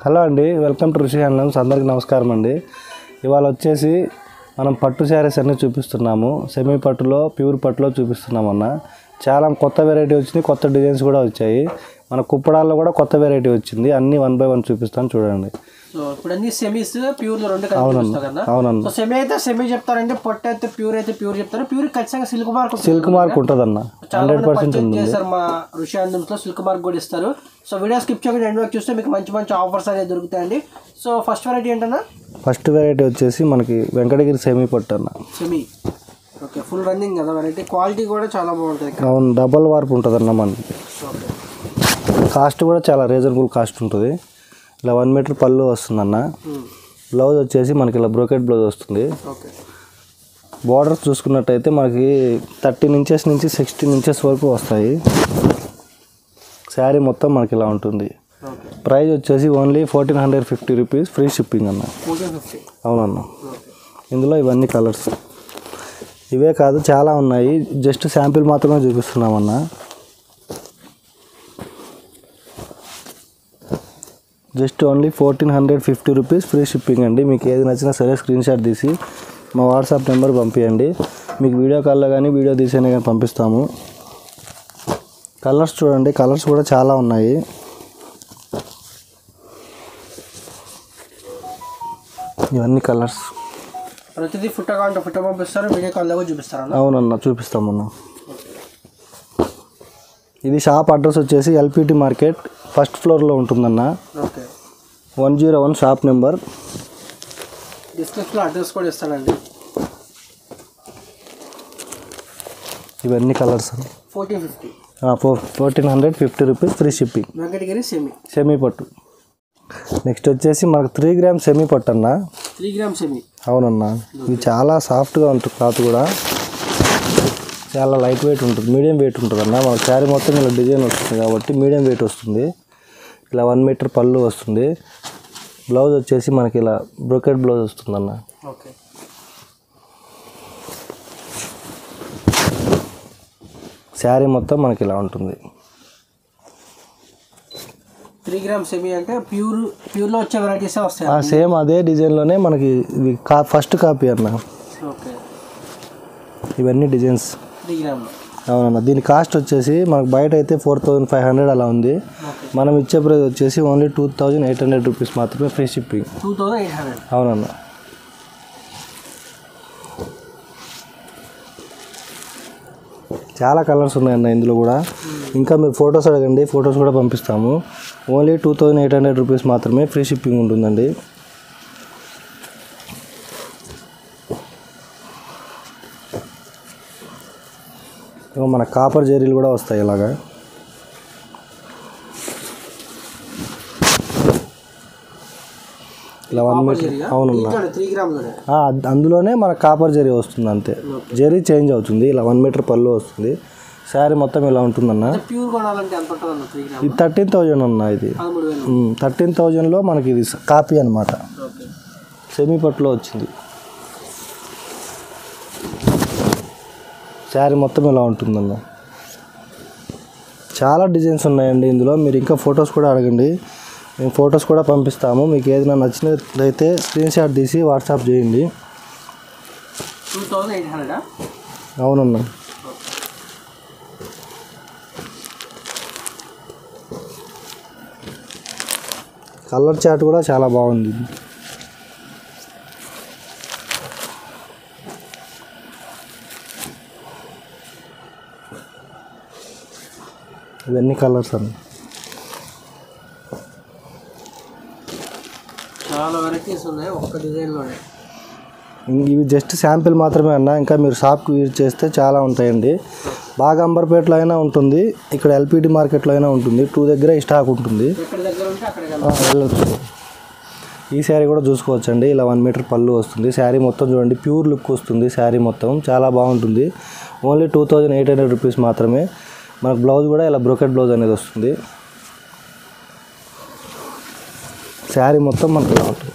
Hello అండి welcome to ఋషి handlooms అందరికీ నమస్కారం అండి ఇవాళ వచ్చేసి మనం పట్టు శారీస్ అన్నీ చూపిస్తున్నాము సెమీ పట్టులో ప్యూర్ పట్టులో చూపిస్తున్నాం అన్న చాలా కొత్త వెరైటీ వచ్చింది కొత్త డిజైన్స్ కూడా వచ్చాయి మన కుప్పడాల్లో కూడా కొత్త వెరైటీ వచ్చింది అన్నీ వన్ బై వన్ చూపిస్తాను చూడండి సో ఇప్పుడు అన్ని సెమీస్ ప్యూర్ రెండు కలిపి వస్తాయి కదా అవునన్న సో సెమీ అయితే సెమీ చెప్తారంటే పొట్టు అయితే ప్యూర్ అయితే ప్యూర్ చెప్తారు ప్యూర్ ఖచ్చితంగా సిల్క్ మార్క్ ఉంటుంది. సిల్క్ మార్క్ ఉంటుందన్న చాలా హండ్రెడ్ మంది పర్సెంట్ purchase ఉంది చేస్తారు మా ఋషి అందంస్ లో సిల్క్ మార్క్ కూడా ఇస్తారు సో వీడియో స్కిప్ చేయకుండా ఎండ్ వరకు చూస్తే మీకు మంచి మంచి ఆఫర్స్ అనేది దొరుకుతాయండి సో ఫస్ట్ వెరైటీ ఏంటన్నా ఫస్ట్ వెరైటీ వచ్చేసి మనకి వెంకటగిరి సెమీ పట్టు అన్న సెమీ ఓకే ఫుల్ రన్నింగ్ కదా వెరైటీ క్వాలిటీ కూడా చాలా బాగుంటుంది ఇక్కడ అవును డబల్ వార్పు ఉంటుందన్న మనకి ఓకే కాస్ట్ కూడా చాలా రీజనబుల్ కాస్ట్ ఉంటుంది ఇలా వన్ మీటర్ పళ్ళు వస్తుందన్న బ్లౌజ్ వచ్చేసి మనకి ఇలా బ్రోకెట్ బ్లౌజ్ వస్తుంది ఓకే బార్డర్స్ చూసుకున్నట్టయితే మనకి థర్టీన్ ఇంచెస్ నుంచి సిక్స్టీన్ ఇంచెస్ వరకు వస్తాయి శారీ మొత్తం మనకి ఇలా ఉంటుంది ఓకే ప్రైస్ వచ్చేసి only fourteen hundred fifty rupees free shipping అన్న ఫోర్టీన్ ఫిఫ్టీ అవునన్న ఓకే ఇందులో ఇవన్నీ కలర్స్ ఇవే కాదు చాలా ఉన్నాయి జస్ట్ శాంపిల్ మాత్రమే చూపిస్తున్నామన్న just only fourteen hundred fifty rupees free shipping అండి మీకు ఏది నచ్చినా సరే స్క్రీన్ షాట్ తీసి మా వాట్సాప్ నెంబర్ పంపించండి మీకు వీడియో కాల్లో కానీ వీడియో తీసైనా కానీ పంపిస్తాము కలర్స్ చూడండి కలర్స్ కూడా చాలా ఉన్నాయి ఇవన్నీ కలర్స్ ప్రతిదీ ఫుట్ట కావాలంటే ఫుట్ట పంపిస్తారు వీడియో కాల్లో కూడా చూపిస్తారు అన్న అవునన్న చూపిస్తామన్న ఇది షాప్ అడ్రస్ వచ్చేసి ఎల్పిటి మార్కెట్ ఫస్ట్ ఫ్లోర్లో ఉంటుందన్న okay one zero one shop number డిస్క్రిప్షన్లో అడ్రస్ కూడా ఇస్తానండి ఇవన్నీ colours fourteen fifty four fourteen hundred fifty rupees free shipping Venkatagiri semi semi పట్టు నెక్స్ట్ వచ్చేసి మనకు త్రీ గ్రామ్ సెమీ పట్టు అన్న త్రీ గ్రామ్ సెమీ అవునన్న ఇది చాలా సాఫ్ట్గా ఉంటుంది క్లాత్ కూడా చాలా లైట్ వెయిట్ ఉంటుంది మీడియం వెయిట్ ఉంటుంది అన్న మన శారీ మొత్తం ఇలా డిజైన్ వస్తుంది కాబట్టి మీడియం వెయిట్ వస్తుంది ఇలా వన్ మీటర్ పళ్ళు వస్తుంది బ్లౌజ్ వచ్చేసి మనకి ఇలా బ్రోకెట్ బ్లౌజ్ వస్తుంది అన్న ఓకే శారీ మొత్తం మనకి ఇలా ఉంటుంది త్రీ గ్రామ్ సెమీ అంటే ప్యూర్ ప్యూర్లో వచ్చే వెరైటీసే వస్తాయి ఆ సేమ్ అదే డిజైన్లోనే మనకి ఇవి కా ఫస్ట్ కాపీ అన్న ఓకే ఇవన్నీ డిజైన్స్ త్రీ గ్రామ్లో అవునన్న దీని కాస్ట్ వచ్చేసి మనకు బయట అయితే ఫోర్ థౌజండ్ ఫైవ్ హండ్రెడ్ అలా ఉంది ఓకే మనం ఇచ్చే ప్రైస్ వచ్చేసి only two thousand eight hundred rupees మాత్రమే free shipping two thousand eight hundred అవునన్న చాలా కలర్స్ ఉన్నాయన్న ఇందులో కూడా ఇంకా మీరు ఫొటోస్ అడగండి ఫొటోస్ కూడా పంపిస్తాము only two thousand eight hundred rupees మాత్రమే ఫ్రీ షిప్పింగ్ ఉంటుందండి ఇగో మన కాపర్ జరీలు కూడా వస్తాయి ఇలాగా ఇలా వన్ మీటర్ అవునన్నా త్రీ గ్రామ్లోనే ఆ, అద్- అందులోనే మన కాపర్ జరీ వస్తుంది అంతే జరీ చేంజ్ అవుతుంది ఇలా వన్ మీటర్ పళ్ళు వస్తుంది శారీ మొత్తం ఇలా ఉంటుందన్న ప్యూర్ కొనాలంటే ఎంత ఉంటుంది అన్న త్రీ గ్రామ్ ఇది థర్టీన్ థౌజండ్ అన్న ఇది పదమూడు వేలు థర్టీన్ థౌజండ్లో మనకి ఇది స- కాపీ అనమాట ఓకే సెమీ పట్టులో వచ్చింది శారీ మొత్తం ఇలా ఉంటుందన్న చాలా డిజైన్స్ ఉన్నాయండి ఇందులో మీరు ఇంకా ఫొటోస్ కూడా అడగండి మేము ఫొటోస్ కూడా పంపిస్తాము మీకు ఏదైనా నచ్చినట్లయితే స్క్రీన్ షాట్ తీసి వాట్సాప్ చేయండి టూ థౌజండ్ ఎయిట్ హండ్రెడా అవునన్నా కలర్ చాట్ కూడా చాలా బాగుంది ఇవన్నీ కలర్స్ అన్న చాలా వెరైటీస్ ఉన్నాయి ఒక్క డిజైన్లోనే ఇం- ఇవి జస్ట్ శాంపిల్ మాత్రమే అన్న ఇంకా మీరు షాప్కి యూజ్ చేస్తే చాలా ఉంటాయండి బాగా అంబర్పేటలో అయినా ఉంటుంది ఇక్కడ ఎల్పిటి మార్కెట్లో అయినా ఉంటుంది టూ దగ్గర ఈ స్టాక్ ఉంటుంది ఎక్కడ దగ్గర ఉంటే అక్కడికి ఆ, వెళ్ళొచ్చు ఈ శారీ కూడా చూసుకోవచ్చు అండి ఇలా వన్ మీటర్ పళ్ళు వస్తుంది శారీ మొత్తం చూడండి ప్యూర్ లుక్ వస్తుంది శారీ మొత్తం చాలా బాగుంటుంది only two thousand eight hundred rupees మాత్రమే మనకు బ్లౌజ్ కూడా ఇలా బ్రోకెట్ బ్లౌజ్ అనేది వస్తుంది శారీ మొత్తం మనకు ఇలా ఉంటుంది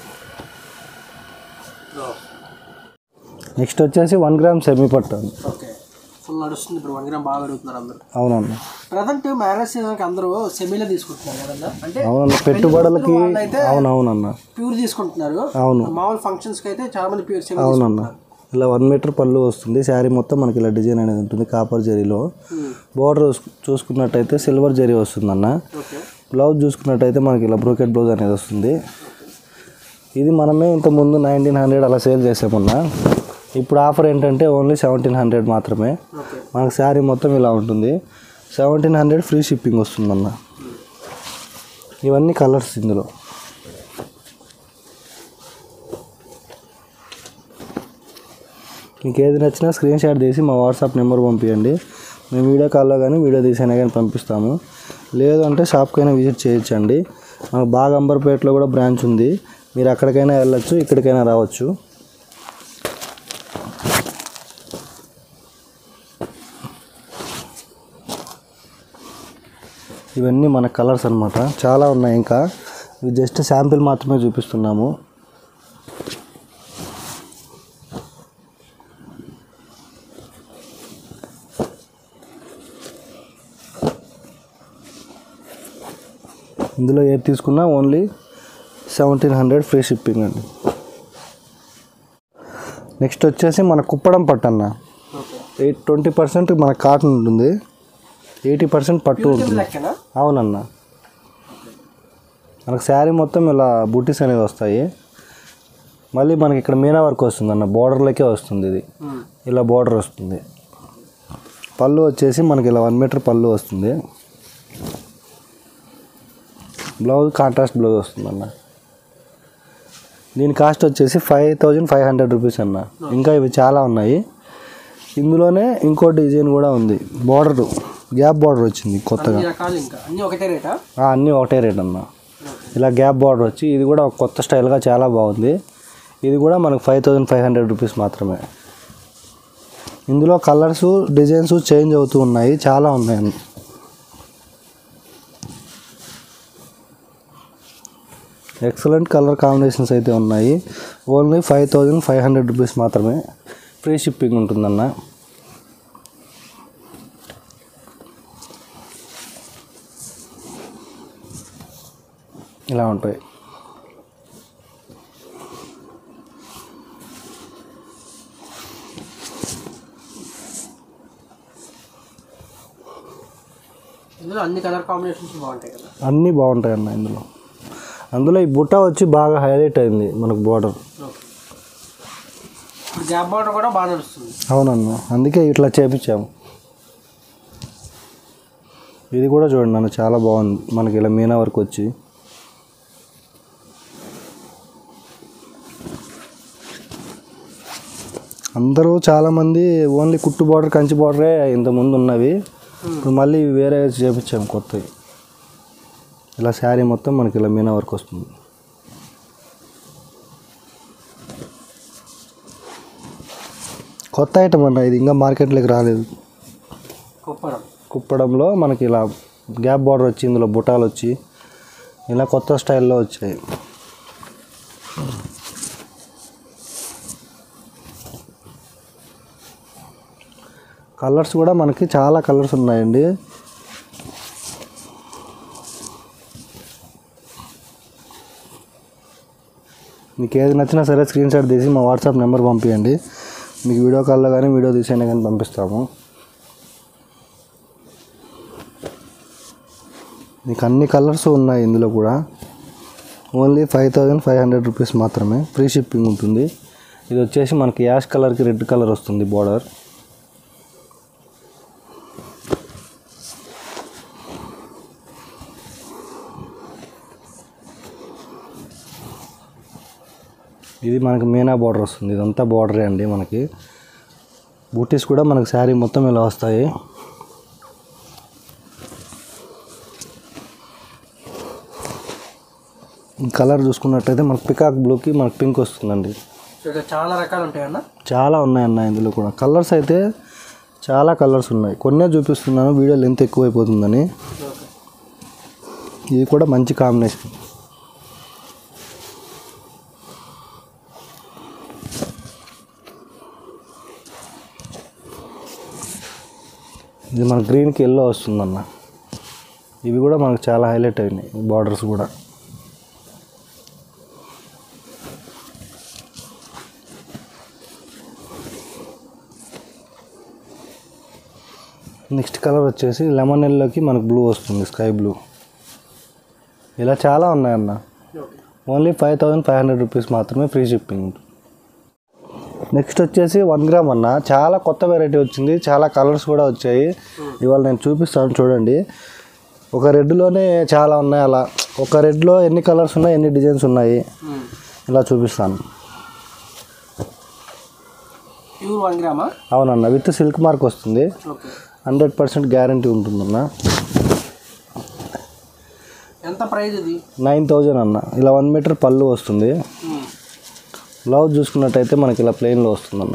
నెక్స్ట్ వచ్చేసి వన్ గ్రామ్ సెమీ పట్టు ఓకే ఫుల్ నడుస్తుంది ఇప్పుడు వన్ గ్రామ్ బాగా అడుగుతున్నారు అందరూ అవునన్న ప్రజెంట్ మ్యారేజ్ సీజన్కి అందరూ సెమీలో తీసుకుంటున్నారు కదన్నా అంటే అవునన్న పెట్టుబడులకి వాళ్ళైతే అవునవునన్న ప్యూర్ తీసుకుంటున్నారు అవును మామూలు ఫంక్షన్స్కి అయితే చాలా మంది ప్యూర్ సెమీ అవునన్న ఇలా వన్ మీటర్ పళ్ళు వస్తుంది శారీ మొత్తం మనకి ఇలా డిజైన్ అనేది ఉంటుంది కాపర్ జరీలో బోర్డర్ చూసుకున్నట్టయితే సిల్వర్ జరీ వస్తుందన్న ఓకే బ్లౌజ్ చూసుకున్నట్టయితే మనకి ఇలా బ్రోకెట్ బ్లౌజ్ అనేది వస్తుంది ఇది మనమే ఇంతకుముందు నైన్టీన్ హండ్రెడ్ అలా సేల్ చేసామన్నా ఇప్పుడు ఆఫర్ ఏంటంటే ఓన్లీ సెవెంటీన్ హండ్రెడ్ మాత్రమే ఓకే మనకు శారీ మొత్తం ఇలా ఉంటుంది సెవెంటీన్ హండ్రెడ్ ఫ్రీ షిప్పింగ్ వస్తుందన్న ఇవన్నీ కలర్స్ ఇందులో మీకు ఏది నచ్చినా స్క్రీన్ షాట్ తీసి మా వాట్సాప్ నెంబర్ పంపించండి మేము వీడియో కాల్లో కానీ వీడియో తీసైనా కానీ పంపిస్తాము లేదు అంటే షాప్కైనా విజిట్ చేయొచ్చండి మాకు బాగా అంబర్పేటలో కూడా బ్రాంచ్ ఉంది మీరు అక్కడికైనా వెళ్ళొచ్చు ఇక్కడికైనా రావచ్చు ఇవన్నీ మన కలర్స్ అన్నమాట చాలా ఉన్నాయి ఇంకా ఇవి జస్ట్ శాంపిల్ మాత్రమే చూపిస్తున్నాము ఇందులో ఏది తీసుకున్నా only seventeen hundred free shipping అండి నెక్స్ట్ వచ్చేసి మన కుప్పడం పట్టు అన్న ఓకే ఎయిట్ ట్వంటీ పర్సెంట్ మన కాటన్ ఉంటుంది ఎయిటీ పర్సెంట్ పట్టు ఉంటుంది లెక్కనా అవునన్న మనకు శారీ మొత్తం ఇలా బుటీస్ అనేవి వస్తాయి మళ్ళీ మనకి ఇక్కడ మీనా వర్క్ వస్తుంది అన్న బోర్డర్లకే వస్తుంది ఇది ఇలా బోర్డర్ వస్తుంది పళ్ళు వచ్చేసి మనకి ఇలా వన్ మీటర్ పళ్ళు వస్తుంది బ్లౌజ్ కాంట్రాస్ట్ బ్లౌజ్ వస్తుంది అన్న దీని కాస్ట్ వచ్చేసి five thousand five hundred rupees అన్న ఇంకా ఇవి చాలా ఉన్నాయి ఇందులోనే ఇంకో డిజైన్ కూడా ఉంది బార్డర్ గ్యాప్ బార్డర్ వచ్చింది కొత్తగా అన్ని రకాలు ఇంకా అన్ని ఒకటే రేటా ఆ, అన్నీ ఒకటే రేట్ అన్న ఇలా గ్యాప్ బార్డర్ వచ్చి ఇది కూడా ఒక కొత్త స్టైల్గా చాలా బాగుంది ఇది కూడా మనకు five thousand five hundred rupees మాత్రమే ఇందులో కలర్స్ డిజైన్స్ చేంజ్ అవుతూ ఉన్నాయి చాలా ఉన్నాయి ఎక్సలెంట్ కలర్ కాంబినేషన్స్ అయితే ఉన్నాయి only five thousand five hundred rupees మాత్రమే ఫ్రీ షిప్పింగ్ ఉంటుందన్న ఇలా ఉంటాయి ఇందులో అన్ని కలర్ కాంబినేషన్స్ బాగుంటాయి కదా అన్నీ బాగుంటాయి అన్న ఇందులో అందులో ఈ బుట్ట వచ్చి బాగా హైలైట్ అయింది మనకు బార్డర్ ఓకే ఇప్పుడు గ్యాప్ బార్డర్ కూడా బాగా నడుస్తుంది అవునన్న అందుకే ఇట్లా చేపించాము ఇది కూడా చూడండి అన్న చాలా బాగుంది మనకి ఇలా మీనా వర్క్ వచ్చి అందరూ చాలామంది ఓన్లీ కుట్టు బార్డర్ కంచి బార్డరే ఇంతకుముందు ఉన్నవి ఇప్పుడు మళ్ళీ వేరే చేపించాము కొత్తవి ఇలా శారీ మొత్తం మనకి ఇలా మీనా వర్క్ వస్తుంది కొత్త ఐటమ్ అన్న ఇది ఇంకా మార్కెట్లోకి రాలేదు కుప్పడం కుప్పడంలో మనకి ఇలా గ్యాప్ బార్డర్ వచ్చి ఇందులో బుటాలు వచ్చి ఇలా కొత్త స్టైల్లో వచ్చాయి కలర్స్ కూడా మనకి చాలా కలర్స్ ఉన్నాయండి మీకు ఏది నచ్చినా సరే స్క్రీన్ షాట్ తీసి మా వాట్సాప్ నెంబర్ పంపించండి మీకు వీడియో కాల్లో కానీ వీడియో తీసైనా కానీ పంపిస్తాము మీకు అన్ని కలర్స్ ఉన్నాయి ఇందులో కూడా only five thousand five hundred rupees మాత్రమే ఫ్రీ షిప్పింగ్ ఉంటుంది ఇది వచ్చేసి మనకి యాష్ కలర్కి రెడ్ కలర్ వస్తుంది బార్డర్ ఇది మనకి మీనా బార్డర్ వస్తుంది ఇదంతా బార్డరే అండి మనకి బూటీస్ కూడా మనకి శారీ మొత్తం ఇలా వస్తాయి కలర్ చూసుకున్నట్టయితే మనకి పికాక్ బ్లూకి మనకి పింక్ వస్తుందండి ఇక్కడ చాలా రకాలు ఉంటాయన్న చాలా ఉన్నాయన్న ఇందులో కూడా కలర్స్ అయితే చాలా కలర్స్ ఉన్నాయి కొన్నే చూపిస్తున్నాను వీడియో లెంత్ ఎక్కువైపోతుందని ఓకే ఇది కూడా మంచి కాంబినేషన్ ఇది మన గ్రీన్కి ఎల్లో వస్తుందన్న ఇవి కూడా మనకు చాలా హైలైట్ అయినాయి బార్డర్స్ కూడా నెక్స్ట్ కలర్ వచ్చేసి లెమన్ ఎల్లోకి మనకు బ్లూ వస్తుంది స్కై బ్లూ ఇలా చాలా ఉన్నాయన్న okay only five thousand five hundred rupees మాత్రమే ఫ్రీ షిప్పింగ్ ఉంటుంది నెక్స్ట్ వచ్చేసి వన్ గ్రామ్ అన్న చాలా కొత్త వెరైటీ వచ్చింది చాలా కలర్స్ కూడా వచ్చాయి ఇవాళ నేను చూపిస్తాను చూడండి ఒక రెడ్లోనే చాలా ఉన్నాయి అలా ఒక రెడ్లో ఎన్ని కలర్స్ ఉన్నాయి ఎన్ని డిజైన్స్ ఉన్నాయి ఇలా చూపిస్తాను ప్యూర్ వన్ గ్రామా అవునన్న విత్ సిల్క్ మార్క్ వస్తుంది ఓకే హండ్రెడ్ పర్సెంట్ గ్యారంటీ ఉంటుందన్న ఎంత ప్రైస్ ఇది నైన్ థౌజండ్ అన్న ఇలా వన్ మీటర్ పళ్ళు వస్తుంది బ్లౌజ్ చూసుకున్నట్టయితే మనకి ఇలా ప్లెయిన్లో వస్తుందన్న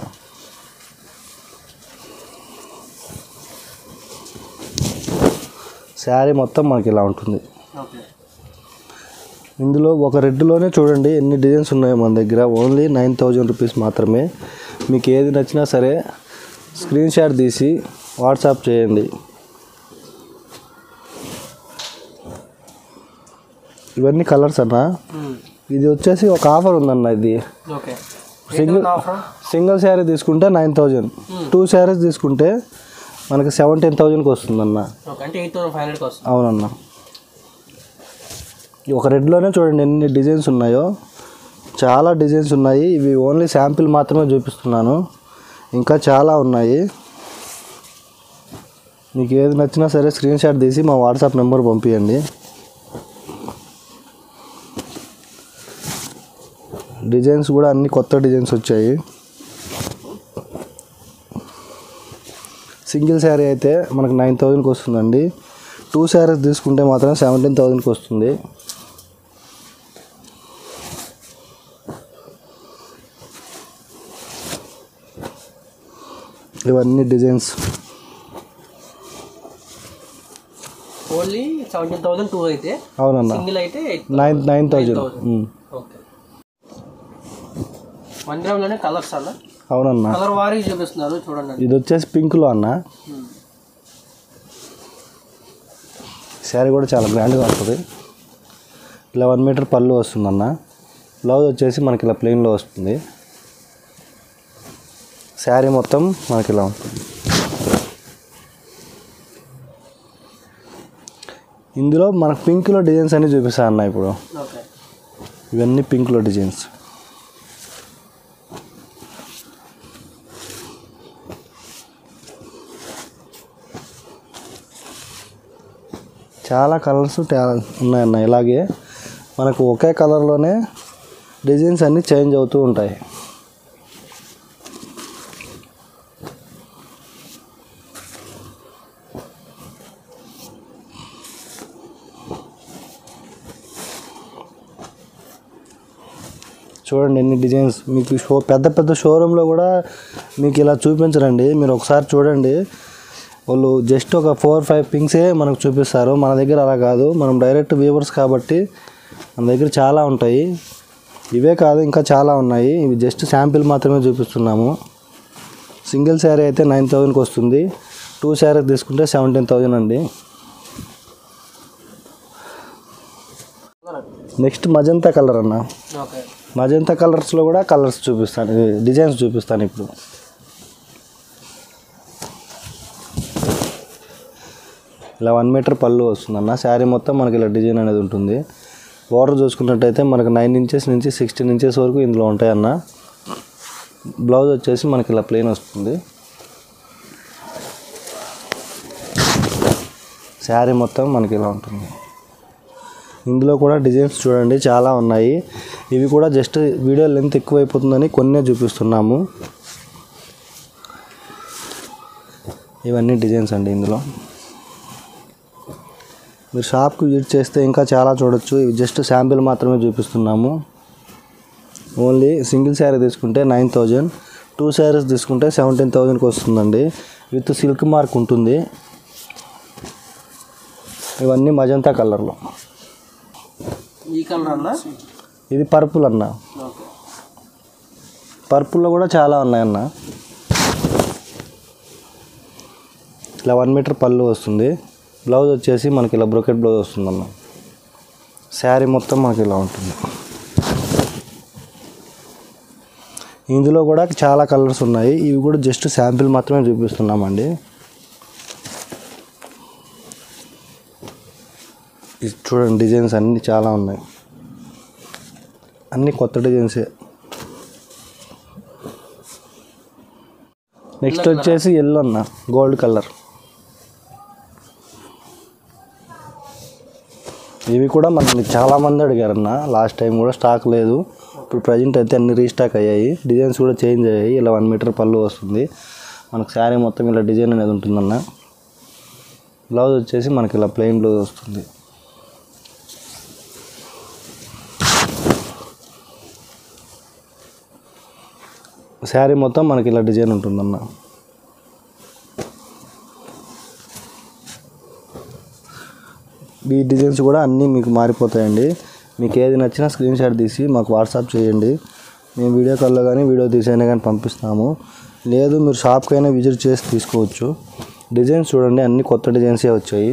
శారీ మొత్తం మనకి ఇలా ఉంటుంది ఓకే ఇందులో ఒక రెడ్లోనే చూడండి ఎన్ని డిజైన్స్ ఉన్నాయో మన దగ్గర ఓన్లీ నైన్ థౌజండ్ రూపీస్ మాత్రమే మీకు ఏది నచ్చినా సరే స్క్రీన్ షాట్ తీసి వాట్సాప్ చేయండి ఇవన్నీ కలర్స్ అన్న ఇది వచ్చేసి ఒక ఆఫర్ ఉందన్న ఇది okay single offer single sari తీసుకుంటే నైన్ థౌజండ్ టూ శారీస్ తీసుకుంటే మనకి సెవెంటీన్ థౌజండ్కి వస్తుందన్న ఓకే అంటే ఎయిట్ థౌసండ్ ఫైవ్ హండ్రెడ్కి వస్తుంది అవునన్న ఈ ఒక రెడ్లోనే చూడండి ఎన్ని డిజైన్స్ ఉన్నాయో చాలా డిజైన్స్ ఉన్నాయి ఇవి ఓన్లీ శాంపిల్ మాత్రమే చూపిస్తున్నాను ఇంకా చాలా ఉన్నాయి మీకు ఏది నచ్చినా సరే స్క్రీన్ షాట్ తీసి మా వాట్సాప్ నెంబర్ పంపించండి డిజైన్స్ కూడా అన్ని కొత్త డిజైన్స్ వచ్చాయి సింగిల్ శారీ అయితే మనకు నైన్ థౌజండ్కి వస్తుందండి టూ శారీస్ తీసుకుంటే మాత్రం సెవెంటీన్ థౌజండ్కి వస్తుంది ఇవన్నీ designs only seventeen thousand two అయితే అవునన్న సింగిల్ అయితే eight nine nine thousand okay one గ్రామ్లోనే కలర్స్ అన్న అవునన్న కలర్ వారీ చూపిస్తున్నారు చూడండి ఇది వచ్చేసి పింక్లో అన్న శారీ కూడా చాలా గ్రాండ్గా వస్తుంది ఇలా వన్ మీటర్ పళ్ళు వస్తుందన్న బ్లౌజ్ వచ్చేసి మనకి ఇలా ప్లెయిన్లో వస్తుంది శారీ మొత్తం మనకి ఇలా ఉంటుంది ఇందులో మనకు పింక్లో డిజైన్స్ అన్ని చూపిస్తాను అన్న ఇప్పుడు ఓకే ఇవన్నీ పింక్లో డిజైన్స్ చాలా కలర్స్ ఉన్నాయన్న ఇలాగే మనకు ఒకే కలర్లోనే డిజైన్స్ అన్నీ చేంజ్ అవుతూ ఉంటాయి చూడండి ఎన్ని డిజైన్స్ మీకు షో పెద్ద పెద్ద షోరూంలో కూడా మీకు ఇలా చూపించరండి మీరు ఒకసారి చూడండి వాళ్ళు జస్ట్ ఒక ఫోర్ ఫైవ్ పింక్సే మనకు చూపిస్తారు మన దగ్గర అలా కాదు మనం డైరెక్ట్ వ్యూవర్స్ కాబట్టి మన దగ్గర చాలా ఉంటాయి ఇవే కాదు ఇంకా చాలా ఉన్నాయి ఇవి జస్ట్ శాంపిల్ మాత్రమే చూపిస్తున్నాము సింగిల్ శారీ అయితే నైన్ థౌజండ్కి వస్తుంది టూ శారీస్ తీసుకుంటే సెవెంటీన్ థౌజండ్ అండి నెక్స్ట్ మజంతా కలర్ అన్న ఓకే మజంతా కలర్స్లో కూడా కలర్స్ చూపిస్తాను ఇది డిజైన్స్ చూపిస్తాను ఇప్పుడు ఇలా వన్ మీటర్ పళ్ళు వస్తుందన్న శారీ మొత్తం మనకి ఇలా డిజైన్ అనేది ఉంటుంది బార్డర్ చూసుకున్నట్టయితే మనకి నైన్ ఇంచెస్ నుంచి సిక్స్టీన్ ఇంచెస్ వరకు ఇందులో ఉంటాయన్న బ్లౌజ్ వచ్చేసి మనకి ఇలా ప్లెయిన్ వస్తుంది శారీ మొత్తం మనకి ఇలా ఉంటుంది ఇందులో కూడా డిజైన్స్ చూడండి చాలా ఉన్నాయి ఇవి కూడా జస్ట్ వీడియో లెంత్ ఎక్కువైపోతుందని కొన్నే చూపిస్తున్నాము ఇవన్నీ డిజైన్స్ అండి ఇందులో మీరు షాప్కి విజిట్ చేస్తే ఇంకా చాలా చూడొచ్చు ఇవి జస్ట్ శాంపిల్ మాత్రమే చూపిస్తున్నాము ఓన్లీ సింగిల్ శారీ తీసుకుంటే నైన్ థౌజండ్ టూ శారీస్ తీసుకుంటే సెవెంటీన్ థౌజండ్కి వస్తుందండి విత్ సిల్క్ మార్క్ ఉంటుంది ఇవన్నీ మజంతా కలర్లో ఈ కలర్ అన్న ఇది పర్పుల్ అన్న ఓకే పర్పుల్లో కూడా చాలా ఉన్నాయన్న ఇలా వన్ మీటర్ పళ్ళు వస్తుంది బ్లౌజ్ వచ్చేసి మనకి ఇలా బ్రొకెట్ బ్లౌజ్ వస్తుంది అన్న శారీ మొత్తం మనకి ఇలా ఉంటుంది ఇందులో కూడా చాలా కలర్స్ ఉన్నాయి ఇవి కూడా జస్ట్ శాంపిల్ మాత్రమే చూపిస్తున్నామండి ఇది చూడండి డిజైన్స్ అన్నీ చాలా ఉన్నాయి అన్నీ కొత్త డిజైన్సే నెక్స్ట్ వచ్చేసి ఎల్లో అన్న గోల్డ్ కలర్ ఇవి కూడా మనకి చాలా మంది అడిగారన్న లాస్ట్ టైం కూడా స్టాక్ లేదు ఇప్పుడు ప్రజెంట్ అయితే అన్ని రీస్టాక్ అయ్యాయి డిజైన్స్ కూడా చేంజ్ అయ్యాయి ఇలా వన్ మీటర్ పళ్ళు వస్తుంది మనకు శారీ మొత్తం ఇలా డిజైన్ అనేది ఉంటుందన్న బ్లౌజ్ వచ్చేసి మనకి ఇలా ప్లెయిన్ బ్లౌజ్ వస్తుంది శారీ మొత్తం మనకి ఇలా డిజైన్ ఉంటుందన్న ఈ డిజైన్స్ కూడా అన్నీ మీకు మారిపోతాయండి మీకు ఏది నచ్చినా స్క్రీన్ షాట్ తీసి మాకు వాట్సాప్ చేయండి మేము వీడియో కాల్లో కానీ వీడియో తీసైనా కానీ పంపిస్తాము లేదు మీరు షాప్కైనా విజిట్ చేసి తీసుకోవచ్చు డిజైన్స్ చూడండి అన్ని కొత్త డిజైన్సే వచ్చాయి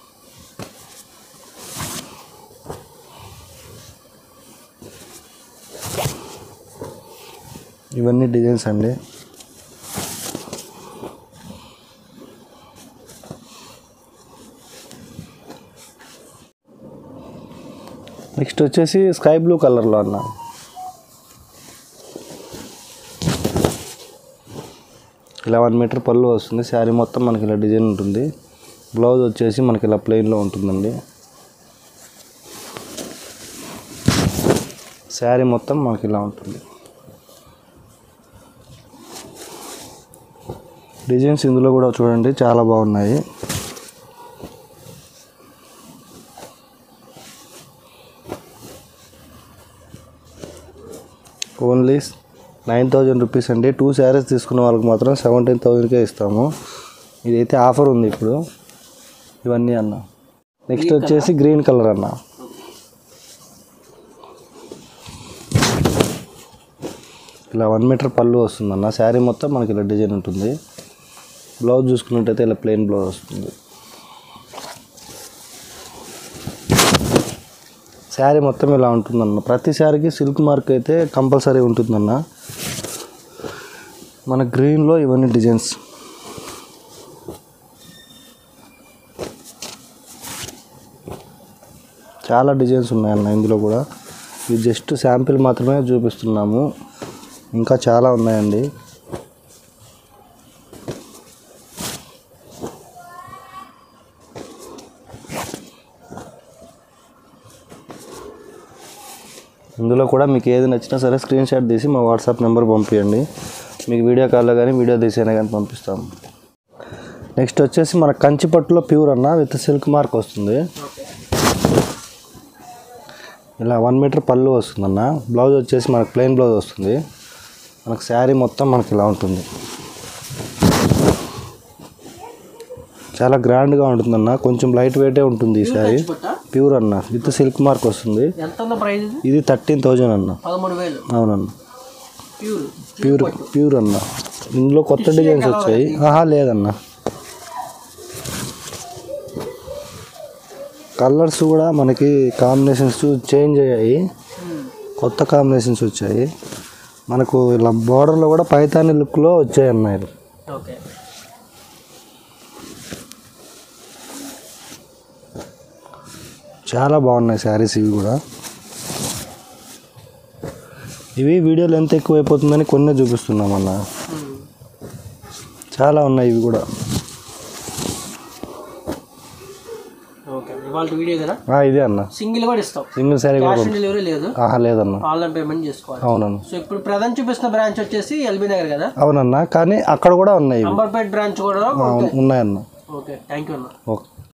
ఇవన్నీ డిజైన్స్ అండి నెక్స్ట్ వచ్చేసి స్కై బ్లూ కలర్లో అన్న ఇలా వన్ మీటర్ పళ్ళు వస్తుంది శారీ మొత్తం మనకి ఇలా డిజైన్ ఉంటుంది బ్లౌజ్ వచ్చేసి మనకి ఇలా ప్లెయిన్లో ఉంటుందండి శారీ మొత్తం మనకి ఇలా ఉంటుంది డిజైన్స్ ఇందులో కూడా చూడండి చాలా బాగున్నాయి ఓన్లీ నైన్ థౌజండ్ రూపీస్ అండి టూ శారీస్ తీసుకున్న వాళ్ళకి మాత్రం సెవెంటీన్ థౌజండ్కే ఇస్తాము ఇదైతే ఆఫర్ ఉంది ఇప్పుడు ఇవన్నీ అన్న నెక్స్ట్ వచ్చేసి గ్రీన్ కలర్ అన్న ఇలా వన్ మీటర్ పళ్ళు వస్తుంది అన్న శారీ మొత్తం మనకి ఇలా డిజైన్ ఉంటుంది బ్లౌజ్ చూసుకున్నట్టయితే ఇలా ప్లెయిన్ బ్లౌజ్ వస్తుంది శారీ మొత్తం ఇలా ఉంటుందన్న ప్రతి శారీకి సిల్క్ మార్క్ అయితే కంపల్సరీ ఉంటుందన్న మన గ్రీన్లో ఇవన్నీ డిజైన్స్ చాలా డిజైన్స్ ఉన్నాయన్న ఇందులో కూడా ఇది జస్ట్ శాంపిల్ మాత్రమే చూపిస్తున్నాము ఇంకా చాలా ఉన్నాయండి ఇందులో కూడా మీకు ఏది నచ్చినా సరే స్క్రీన్ షాట్ తీసి మా వాట్సాప్ నెంబర్ పంపించండి మీకు వీడియో కాల్లో కానీ వీడియో తీసైనా కానీ పంపిస్తాము నెక్స్ట్ వచ్చేసి మన కంచిపట్టులో ప్యూర్ అన్న విత్ సిల్క్ మార్క్ వస్తుంది ఇలా వన్ మీటర్ పళ్ళు వస్తుందన్న బ్లౌజ్ వచ్చేసి మనకు ప్లెయిన్ బ్లౌజ్ వస్తుంది మనకు శారీ మొత్తం మనకి ఇలా ఉంటుంది చాలా గ్రాండ్గా ఉంటుందన్న కొంచెం లైట్ వెయిటే ఉంటుంది ఈ శారీ పట్ట ప్యూర్ అన్న విత్ సిల్క్ మార్క్ వస్తుంది ఎంత ఉందో ప్రైస్ ఇది ఇది థర్టీన్ థౌజండ్ అన్న పదమూడు వేలు అవునన్న ప్యూర్ ప్యూర్ ప్యూర్ అన్న ఇందులో కొత్త డిజైన్స్ వచ్చాయి ఆహా లేదన్న కలర్స్ కూడా మనకి కాంబినేషన్స్ చేంజ్ అయ్యాయి కొత్త కాంబినేషన్స్ వచ్చాయి మనకు ఇలా బార్డర్లో కూడా పైతాని లుక్లో వచ్చాయి అన్న ఇది ఓకే చాలా బాగున్నాయి శారీస్ ఇవి కూడా ఇవి వీడియో లెంత్ ఎక్కువ అయిపోతుందని కొన్ని చూపిస్తున్నాం అన్న చాలా ఉన్నాయి ఇవి కూడా ఓకే ఇవాళ వీడియో కదా ఆ, ఇదే అన్న సింగిల్ కూడా ఇస్తాం సింగిల్ శారీ కూడా క్యాష్ ఆన్ డెలివరీ లేదు ఆహా లేదన్న ఆన్లైన్ పేమెంట్ చేసుకోవాలి అవునన్న సో ఇప్పుడు ప్రధాన చూపిస్తున్న బ్రాంచ్ వచ్చేసి ఎల్బీ నగర్ కదా అవునన్న కానీ అక్కడ కూడా ఉన్నాయి ఇవి అంబర్పేట్ బ్రాంచ్ కూడా ఆ, ఉన్నాయన్న ఓకే థ్యాంక్ యూ అన్న ఓకే